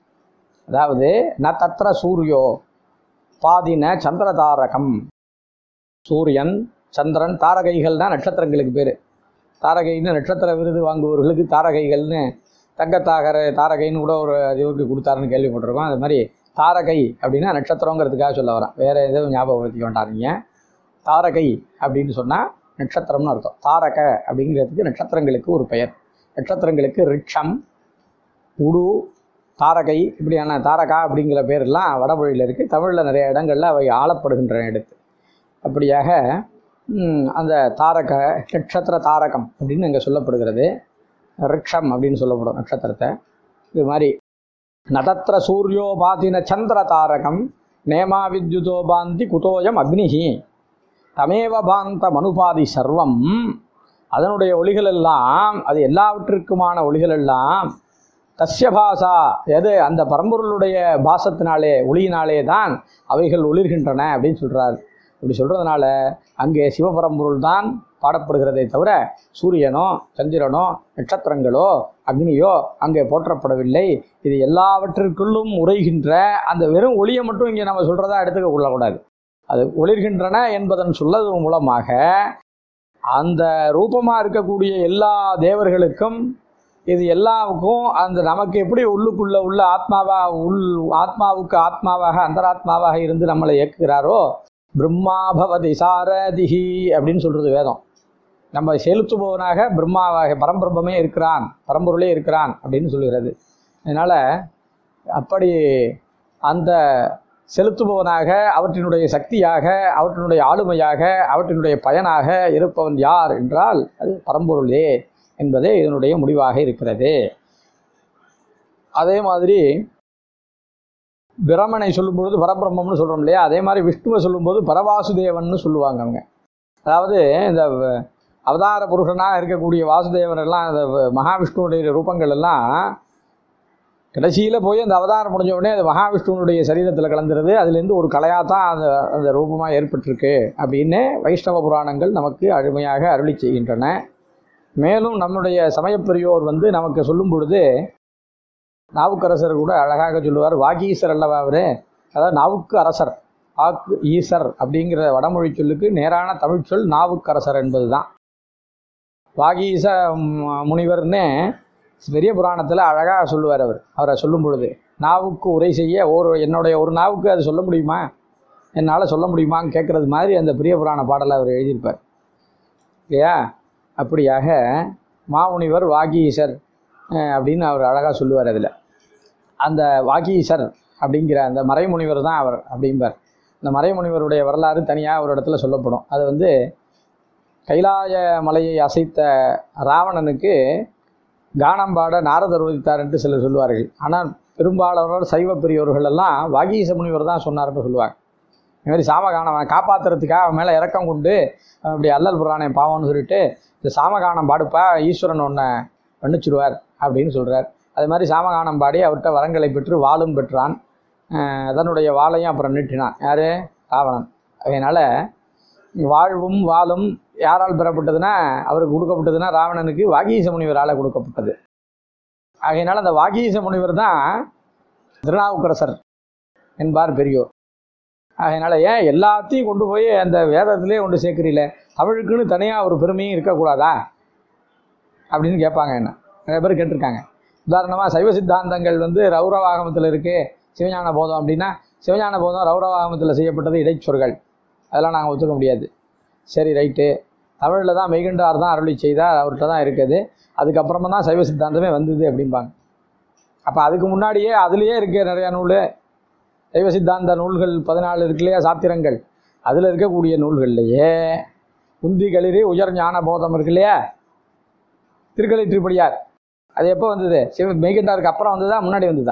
[SPEAKER 2] அதாவது ந தத்ர சூரியோ பாதின சந்திரதாரகம் சூரியன் சந்திரன் தாரகைகள் தான் நட்சத்திரங்களுக்கு பேர் தாரகைன்னு நட்சத்திர விருது வாங்குபவர்களுக்கு தாரகைகள்னு தங்கத்தாகர தாரகைன்னு கூட ஒரு இதுவுக்கு கொடுத்தாருன்னு கேள்விப்பட்டிருக்கோம் அது மாதிரி தாரகை அப்படின்னா நட்சத்திரங்கிறதுக்காக சொல்ல வரேன் வேறு எதுவும் ஞாபகப்படுத்திக்க வேண்டாருங்க தாரகை அப்படின்னு சொன்னால் நட்சத்திரம்னு அர்த்தம் தாரக அப்படிங்கிறதுக்கு நட்சத்திரங்களுக்கு ஒரு பெயர் நட்சத்திரங்களுக்கு ரிட்சம் உடு தாரகை இப்படியான தாரகா அப்படிங்கிற பேரெல்லாம் வடமொழியில் இருக்குது தமிழில் நிறைய இடங்களில் அவை ஆளப்படுகின்றன எடுத்து அப்படியாக ம், அந்த தாரக நட்சத்திர தாரகம் அப்படின்னு இங்கே சொல்லப்படுகிறது ரிக்ஷம் அப்படின்னு சொல்லப்படும் நட்சத்திரத்தை இது மாதிரி நதத்திர சூரியோபாதின சந்திர தாரகம் நேமா வித்யுதோ பாந்தி குதோயம் அக்னிஹி தமேவ பாந்த மனுபாதி சர்வம் அதனுடைய ஒளிகள் எல்லாம் அது எல்லாவற்றிற்குமான ஒளிகள் எல்லாம் தஸ்ய பாசா எது அந்த பரம்பொருளுடைய பாசத்தினாலே ஒளியினாலே தான் அவைகள் ஒளிர்கின்றன அப்படின்னு சொல்றார் இப்படி சொல்றதுனால அங்கே சிவபரம்பொருள் தான் பாடப்படுகிறதே தவிர சூரியனோ சந்திரனோ நட்சத்திரங்களோ அக்னியோ அங்கே போற்றப்படவில்லை இது எல்லாவற்றிற்குள்ளும் உரைகின்ற அந்த வெறும் ஒளியை மட்டும் இங்கே நம்ம சொல்றதா எடுத்துக்க கொள்ளக்கூடாது அது ஒளிர்கின்றன என்பதன் சொல்லது மூலமாக அந்த ரூபமாக இருக்கக்கூடிய எல்லா தேவர்களுக்கும் இது எல்லாவுக்கும் அந்த நமக்கு எப்படி உள்ளுக்குள்ள உள்ள ஆத்மாவா உள் ஆத்மாவுக்கு ஆத்மாவாக அந்தராத்மாவாக இருந்து நம்மளை இயக்குகிறாரோ பிரம்மா பவதி சாரதிஹி அப்படின்னு சொல்றது வேதம் நம்ம செலுத்துபவனாக பிரம்மாவாக பரம்பிரம்மே இருக்கிறான் பரம்பொருளே இருக்கிறான் அப்படின்னு சொல்லுகிறது அதனால அப்படி அந்த செலுத்துபவனாக அவற்றினுடைய சக்தியாக அவற்றினுடைய ஆளுமையாக அவற்றினுடைய பயனாக இருப்பவன் யார் என்றால் அது பரம்பொருளே என்பதே இதனுடைய முடிவாக இருக்கிறது அதே மாதிரி பிரமனை சொல்லும்பொழுது பரபிரம்மம்னு சொல்கிறோம் இல்லையா அதே மாதிரி விஷ்ணுவை சொல்லும்போது பரவாசுதேவன்னு சொல்லுவாங்க அவங்க அதாவது இந்த வ- அவதார புருஷனாக இருக்கக்கூடிய வாசுதேவன் எல்லாம் அந்த வ- மகாவிஷ்ணுவுடைய ரூபங்கள் எல்லாம் கடைசியில் போய் அந்த அவதாரம் முடிஞ்ச உடனே அது மகாவிஷ்ணுவனுடைய சரீரத்தில் கலந்துருது அதுலேருந்து ஒரு கலையாக தான் அந்த அந்த ரூபமாக ஏற்பட்டிருக்கு அப்படின்னு வைஷ்ணவ புராணங்கள் நமக்கு அருமையாக அருளி செய்கின்றன மேலும் நம்முடைய சமயப்பெரியோர் வந்து நமக்கு சொல்லும் பொழுது நாவுக்கரசர் கூட அழகாக சொல்லுவார் வாகீசர் அல்லவா அவரு அதாவது நாவுக்கு அரசர் ஆக்கு ஈசர் அப்படிங்கிற வடமொழி சொல்லுக்கு நேரான தமிழ் சொல் நாவுக்கரசர் என்பது தான் வாகீச ம், முனிவர்னு பெரிய புராணத்தில் அழகாக சொல்லுவார் அவர் அவரை சொல்லும் பொழுது நாவுக்கு உரை செய்ய ஒரு என்னுடைய ஒரு நாவுக்கு அது சொல்ல முடியுமா என்னால் சொல்ல முடியுமான்னு கேட்குறது மாதிரி அந்த பெரிய புராண பாடலை அவர் எழுதியிருப்பார் இல்லையா அப்படியாக மாமுனிவர் வாகீசர் அஹ், அப்படின்னு அவர் அழகாக சொல்லுவார் அதில் அந்த வாகீசர் அப்படிங்கிற அந்த மறைமுனிவர் தான் அவர் அப்படிம்பார் இந்த மறைமுனிவருடைய வரலாறு தனியாக ஒரு இடத்துல சொல்லப்படும் அது வந்து கைலாய மலையை அசைத்த ராவணனுக்கு கானம் பாட நாரதர் உதித்தார் என்று சிலர் சொல்லுவார்கள் ஆனால் பெரும்பாலானோர் சைவ பெரியோர்கள் எல்லாம் வாகீச முனிவர் தான் சொன்னார்னு சொல்லுவாங்க இந்த மாதிரி சாமகானம் அவனை காப்பாற்றுறதுக்காக அவன் மேலே இறக்கம் கொண்டு அவன் இப்படி அல்லல் புராணம் பாவம்னு சொல்லிட்டு இந்த சாமகானம் பாடுப்பா ஈஸ்வரன் உன்னை மன்னிச்சிடுவார் அப்படின்னு சொல்கிறார் அது மாதிரி சாமகானம் பாடி அவர்கிட்ட வரங்களை பெற்று வாளும் பெற்றான் அஹ் அதனுடைய வாளையும் அப்புறம் நீட்டினான் யார் ராவணன் அதனால் வாழ்வும் வாளும் யாரால் பெறப்பட்டதுன்னா அவருக்கு கொடுக்கப்பட்டதுன்னா ராவணனுக்கு வாகீச முனிவரால் கொடுக்கப்பட்டது ஆகையினால அந்த வாகீச முனிவர் தான் திருநாவுக்கரசர் என்பார் பெரியோர் அதனால் ஏன் எல்லாத்தையும் கொண்டு போய் அந்த வேதத்திலே கொண்டு சேர்க்குறீல தமிழுக்குன்னு தனியாக ஒரு பெருமையும் இருக்கக்கூடாதா அப்படின்னு கேட்பாங்க என்ன நிறைய பேர் கேட்டிருக்காங்க உதாரணமாக சைவ சித்தாந்தங்கள் வந்து ரௌரவாகமத்தில் இருக்குது சிவஞான போதம் அப்படின்னா சிவஞான போதம் ரௌரவாகமத்தில் செய்யப்பட்டது இடைச்சொற்கள் அதெல்லாம் நாங்கள் ஒத்துக்க முடியாது சரி ரைட்டு தமிழில் தான் மெய்கண்டார் தான் அருளி செய்தார் அவர்கிட்ட தான் இருக்குது அதுக்கப்புறமா தான் சைவ சித்தாந்தமே வந்தது அப்படிம்பாங்க அப்போ அதுக்கு முன்னாடியே அதுலேயே இருக்கு நிறையா நூல் சைவ சித்தாந்த நூல்கள் பதினாலு இருக்கு இல்லையா சாத்திரங்கள் அதில் இருக்கக்கூடிய நூல்கள்லையே உந்தி களிறு உயர் ஞான போதம் இருக்கு இல்லையா திருக்கலை திருப்படியார் அது எப்போ வந்தது சிவ மெய்கண்டாருக்கு அப்புறம் வந்ததா முன்னாடி வந்ததா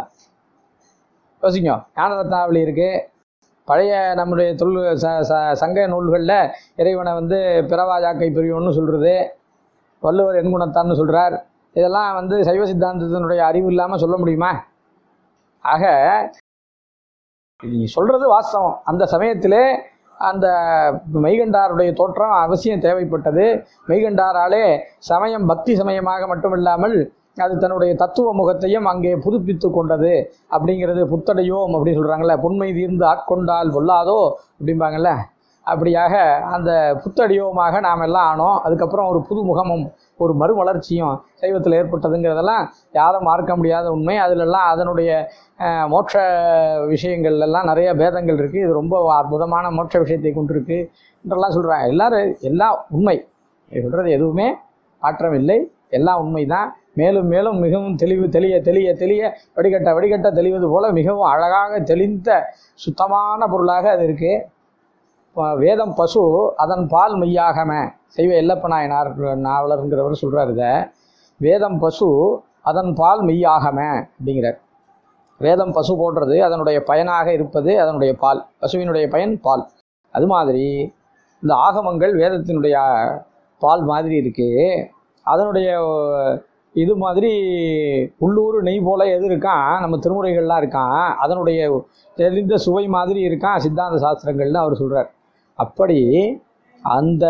[SPEAKER 2] யோசிங்க ஞானரத்னாவளி இருக்குது பழைய நம்முடைய தொல் ச ச சங்க நூல்களில் இறைவனை வந்து பிறவா யாக்கை பிரியோன்னு சொல்கிறது வள்ளுவர் எண்குணத்தான்னு சொல்கிறார் இதெல்லாம் வந்து சைவ சித்தாந்தத்தினுடைய அறிவு இல்லாமல் சொல்ல முடியுமா ஆக நீ சொல்கிறது வாஸ்தவம் அந்த சமயத்திலே அந்த மெய்கண்டாருடைய தோற்றம் அவசியம் தேவைப்பட்டது மெய்கண்டாராலே சமயம் பக்தி சமயமாக மட்டுமில்லாமல் அது தன்னுடைய தத்துவ முகத்தையும் அங்கே புதுப்பித்து கொண்டது அப்படிங்கிறது புத்தடையோம் அப்படின்னு சொல்கிறாங்கல்ல புண்மை தீர்ந்து ஆட்கொண்டால் பொல்லாதோ அப்படிம்பாங்கல்ல அப்படியாக அந்த புத்தடியோமாக நாம் எல்லாம் ஆனோம் அதுக்கப்புறம் ஒரு புது முகமும் ஒரு மறுவளர்ச்சியும் சைவத்தில் ஏற்பட்டதுங்கிறதெல்லாம் யாரும் மறக்க முடியாத உண்மை அதிலெல்லாம் அதனுடைய அஹ், மோட்ச விஷயங்கள்லாம் நிறைய பேதங்கள் இருக்குது இது ரொம்ப அற்புதமான மோட்ச விஷயத்தை கொண்டிருக்கு என்றெல்லாம் சொல்கிறாங்க எல்லாரும் எல்லாம் உண்மை சொல்கிறது எதுவுமே மாற்றம் இல்லை எல்லாம் உண்மைதான் மேலும் மேலும் மிகவும் தெளிவு தெளிய தெளிய தெளிய வடிகட்ட வடிகட்ட தெளிவது போல மிகவும் அழகாக தெளிந்த சுத்தமான பொருளாக அது இருக்குது ப- வேதம் பசு அதன் பால் மெய்யாகம செய்வ எல்லப்ப நாயனார் நாவலருங்கிறவர் சொல்கிறார் இதை வேதம் பசு அதன் பால் மெய்யாகம அப்படிங்கிறார் வேதம் பசு போடுறது அதனுடைய பயனாக இருப்பது அதனுடைய பால் பசுவினுடைய பயன் பால் அது மாதிரி இந்த ஆகமங்கள் வேதத்தினுடைய பால் மாதிரி இருக்கு அதனுடைய இது மாதிரி உள்ளூர் நெய் போல எது இருக்கான் நம்ம திருமுறைகள்லாம் இருக்கான் அதனுடைய தெரிந்த சுவை மாதிரி இருக்கான் சித்தாந்த சாஸ்திரங்கள்னு அவர் சொல்கிறார் அப்படி அந்த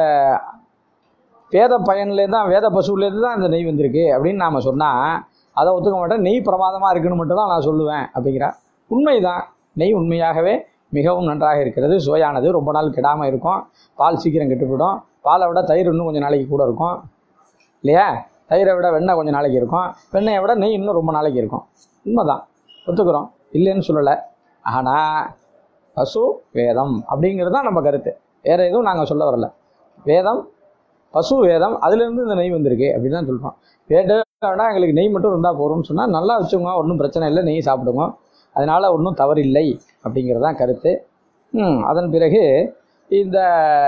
[SPEAKER 2] வேத பயன்லேருந்து தான் வேத பசுவிலேருந்து தான் இந்த நெய் வந்திருக்கு அப்படின்னு நாம் சொன்னால் அதை ஒத்துக்க மாட்டேன் நெய் பிரமாதமாக இருக்குன்னு மட்டும் தான் நான் சொல்லுவேன் அப்படிங்கிறார் உண்மைதான் நெய் உண்மையாகவே மிகவும் நன்றாக இருக்கிறது சுவையானது ரொம்ப நாள் கெடாமல் இருக்கும் பால் சீக்கிரம் கெட்டு போயிடும் பாலை விட தயிர் இன்னும் கொஞ்சம் நாளைக்கு கூட இருக்கும் இல்லையா தயிரை விட வெண்ணெய் கொஞ்சம் நாளைக்கு இருக்கும் வெண்ணெயை விட நெய் இன்னும் ரொம்ப நாளைக்கு இருக்கும் உண்மைதான் ஒத்துக்கிறோம் இல்லைன்னு சொல்லலை ஆனால் பசு வேதம் அப்படிங்கிறது தான் நம்ம கருத்து வேறு எதுவும் நாங்கள் சொல்ல வரல வேதம் பசு வேதம் அதுலேருந்து இந்த நெய் வந்திருக்கு அப்படின்னு தான் சொல்கிறோம் வேண்டாம் எங்களுக்கு நெய் மட்டும் இருந்தால் போதும்னு சொன்னால் நல்லா வச்சுக்கோங்க ஒன்றும் பிரச்சனை இல்லை நெய் சாப்பிடுங்க அதனால் ஒன்றும் தவறில்லை அப்படிங்கிறது தான் கருத்து ம், அதன் பிறகு இந்த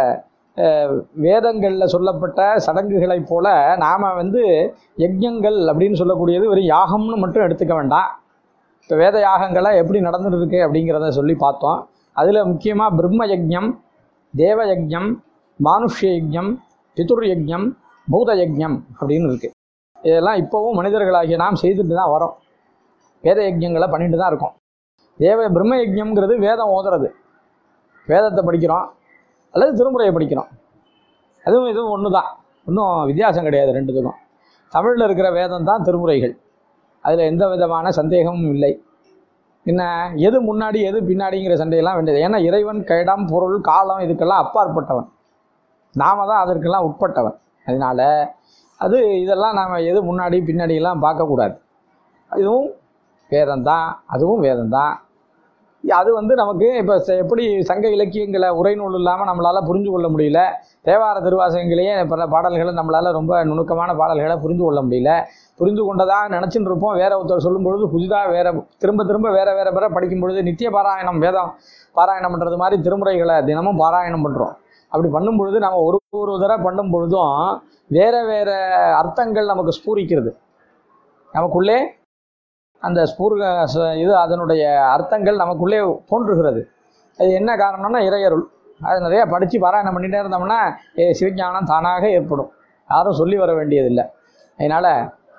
[SPEAKER 2] வேதங்களில் சொல்லப்பட்ட சடங்குகளைப் போல நாம் வந்து யஜ்ஞங்கள் அப்படின்னு சொல்லக்கூடியது ஒரு யாகம்னு மட்டும் எடுத்துக்க வேண்டாம் இப்போ வேத யாகங்களை எப்படி நடந்துட்டு இருக்கு அப்படிங்கிறத சொல்லி பார்த்தோம் அதில் முக்கியமாக பிரம்ம யஜ்ஞம் தேவ யஜ்ஞம் மானுஷ்ய யஜ்ஞம் பிதுர் யஜ்ஞம் பூத யஜ்ஞம் அப்படின்னு இருக்குது இதெல்லாம் இப்போவும் மனிதர்களாகிய நாம் செய்துட்டு தான் வரோம் வேத யஜ்ஞங்களை பண்ணிட்டு தான் இருக்கோம் தேவ பிரம்ம யஜ்ஞம்ங்கிறது வேதம் ஓதுறது வேதத்தை படிக்கிறோம் அல்லது திருமுறையை படிக்கிறோம் அதுவும் இதுவும் ஒன்று தான் ஒன்றும் வித்தியாசம் கிடையாது ரெண்டுத்துக்கும் தமிழில் இருக்கிற வேதம் தான் திருமுறைகள் அதில் எந்த விதமான சந்தேகமும் இல்லை என்ன எது முன்னாடி எது பின்னாடிங்கிற சண்டையெல்லாம் வேண்டியது ஏன்னா இறைவன் இடம் பொருள் காலம் இதுக்கெல்லாம் அப்பாற்பட்டவன் நாம தான் அதற்கெல்லாம் உட்பட்டவன் அதனால அது இதெல்லாம் நாம் எது முன்னாடி பின்னாடியெல்லாம் பார்க்கக்கூடாது இதுவும் வேதம்தான் அதுவும் வேதம்தான் அது வந்து நமக்கு இப்போ எப்படி சங்க இலக்கியங்களை உரைநூல் இல்லாமல் நம்மளால் புரிஞ்சு கொள்ள முடியல தேவார திருவாசகங்களையே பல பாடல்களை நம்மளால் ரொம்ப நுணுக்கமான பாடல்களை புரிந்து கொள்ள முடியல புரிந்து கொண்டதாக நினச்சின்னு இருப்போம் வேற ஒருத்தர் சொல்லும் பொழுது புதிதாக வேற திரும்ப திரும்ப வேற வேற வேற படிக்கும் பொழுது நித்திய பாராயணம் வேதம் பாராயணம் பண்ணுறது மாதிரி திருமுறைகளை தினமும் பாராயணம் பண்ணுறோம் அப்படி பண்ணும் பொழுது நம்ம ஒரு ஒரு தடவை பண்ணும் பொழுதும் வேற வேற அர்த்தங்கள் நமக்கு ஸ்பூரிக்கிறது நமக்குள்ளே அந்த ஸ்பூர்க ச- இது அதனுடைய அர்த்தங்கள் நமக்குள்ளே தோன்றுகிறது அது என்ன காரணம்னா இறையருள் அது நிறையா படித்து பாராயணம் பண்ணிகிட்டே இருந்தோம்னா ஏ சிவஞானம் தானாக ஏற்படும் யாரும் சொல்லி வர வேண்டியதில்லை அதனால்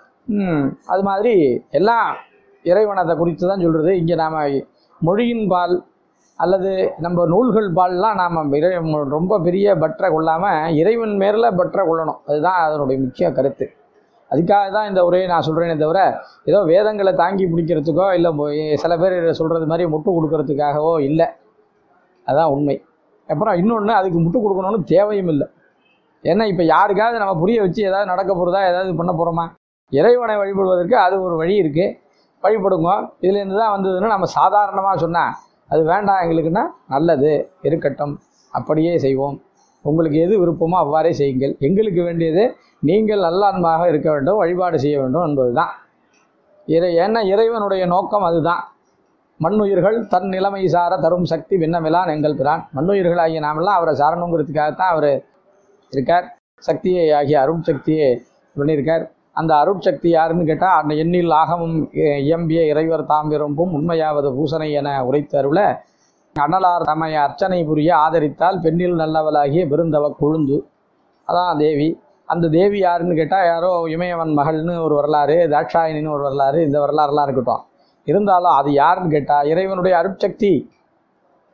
[SPEAKER 2] அது மாதிரி எல்லாம் இறைவனத்தை குறித்து தான் சொல்கிறது இங்கே நாம் மொழியின் பால் அல்லது நம்ம நூல்கள் பால்லாம் நாம் இறை ரொம்ப பெரிய பற்றை கொள்ளாமல் இறைவன் மேரில் பற்றை கொள்ளணும் அதுதான் அதனுடைய முக்கிய கருத்து அதுக்காக தான் இந்த உரையை நான் சொல்கிறேனே தவிர ஏதோ வேதங்களை தாங்கி பிடிக்கிறதுக்கோ இல்லை சில பேர் சொல்கிறது மாதிரி முட்டு கொடுக்கறதுக்காகவோ இல்லை அதான் உண்மை அப்புறம் இன்னொன்று அதுக்கு முட்டு கொடுக்கணும்னு தேவையும் இல்லை ஏன்னா இப்போ யாருக்காவது நம்ம புரிய வச்சு ஏதாவது நடக்க போகிறதா ஏதாவது பண்ண போகிறோமா இறைவனை வழிபடுவதற்கு அது ஒரு வழி இருக்குது வழிபடுங்க இதுலேருந்து தான் வந்ததுன்னு நம்ம சாதாரணமாக சொன்னால் அது வேண்டாம் எங்களுக்குன்னா நல்லது இருக்கட்டும் அப்படியே செய்வோம் உங்களுக்கு எது விருப்பமோ அவ்வாறே செய்யுங்கள் எங்களுக்கு வேண்டியது நீங்கள் நல்ல அன்பாக இருக்க வேண்டும் வழிபாடு செய்ய வேண்டும் என்பது தான் இறை ஏன்னா இறைவனுடைய நோக்கம் அதுதான் மண்ணுயிர்கள் தன் நிலைமை சார தரும் சக்தி விண்ணமிலான் எங்கள் பிரான் மண்ணுயிர்களாகிய நாமெல்லாம் அவரை சாரணுங்கிறதுக்காகத்தான் அவர் இருக்கார் சக்தியை ஆகிய அருட்சக்தியை பண்ணியிருக்கார் அந்த அருட்சக்தி யாருன்னு கேட்டால் அந்த எண்ணில் ஆகமும் இ- இயம்பிய இறைவர் தாம் விரும்பும் உண்மையாவது பூசனை என உரைத்தருள அண்ணலார் தம்மை அர்ச்சனை புரிய ஆதரித்தால் பெண்ணில் நல்லவளாகிய பெருந்தவ கொழுந்து அதான் தேவி அந்த தேவி யாருன்னு கேட்டால் யாரோ இமயவன் மகள்னு ஒரு வரலாறு தாட்சாயினின்னு ஒரு வரலாறு இந்த வரலாறுலாம் இருக்கட்டும் இருந்தாலும் அது யாருன்னு கேட்டால் இறைவனுடைய அருட்சக்தி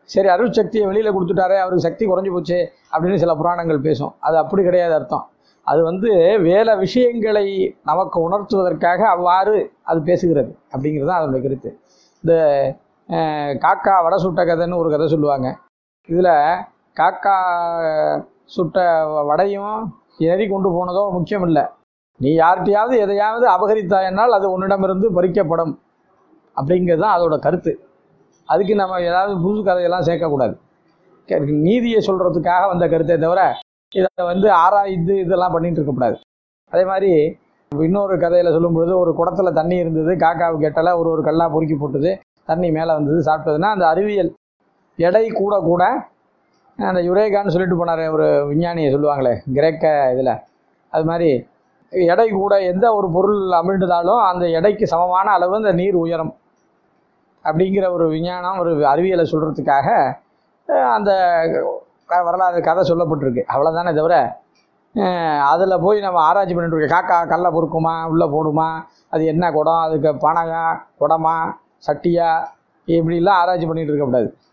[SPEAKER 2] சரி அருள் சக்தியை வெளியில் கொடுத்துட்டாரே அவருக்கு சக்தி குறைஞ்சி போச்சு அப்படின்னு சில புராணங்கள் பேசும் அது அப்படி கிடையாது அர்த்தம் அது வந்து வேற விஷயங்களை நமக்கு உணர்த்துவதற்காக அவ்வாறு அது பேசுகிறது அப்படிங்கிறது தான் அதனுடைய கருத்து இந்த அஹ், காக்கா வடை சுட்ட கதைன்னு ஒரு கதை சொல்லுவாங்க இதில் காக்கா சுட்ட வடையும் ஏறி கொண்டு போனதோ முக்கியம் இல்லை நீ யார்கிட்டயாவது எதையாவது அபகரித்தாயனால் அது உன்னிடமிருந்து பறிக்கப்படும் அப்படிங்கிறது தான் அதோட கருத்து அதுக்கு நம்ம ஏதாவது புது கதையெல்லாம் சேர்க்கக்கூடாது கே- நீதியை சொல்கிறதுக்காக வந்த கருத்தை தவிர இதை வந்து ஆராய்ந்து இதெல்லாம் பண்ணிட்டு இருக்கக்கூடாது அதே மாதிரி இன்னொரு கதையில் சொல்லும் பொழுது ஒரு குடத்துல தண்ணி இருந்தது காக்காவுக்கு எட்டலை ஒரு ஒரு கல்லா பொறுக்கி போட்டது தண்ணி மேலே வந்தது சாப்பிட்டதுன்னா அந்த அறிவியல் எடை கூட கூட அந்த யுரேகான்னு சொல்லிட்டு போனார் ஒரு விஞ்ஞானியை சொல்லுவாங்களே கிரேக்க இதில் அது மாதிரி எடை கூட எந்த ஒரு பொருள் அமிழ்ந்ததாலும் அந்த எடைக்கு சமமான அளவு அந்த நீர் உயரம் அப்படிங்கிற ஒரு விஞ்ஞானம் ஒரு அறிவியலை சொல்கிறதுக்காக அந்த க- வரலாறு கதை சொல்லப்பட்டிருக்கு அவ்வளோதானே தவிர அதில் போய் நம்ம ஆராய்ச்சி பண்ணிட்டு இருக்கோம் காக்கா கல்லை பொறுக்குமா உள்ளே போடுமா அது என்ன குடம் அதுக்கு பனகா குடமா சட்டியா இப்படிலாம் ஆராய்ச்சி பண்ணிட்டு இருக்கக்கூடாது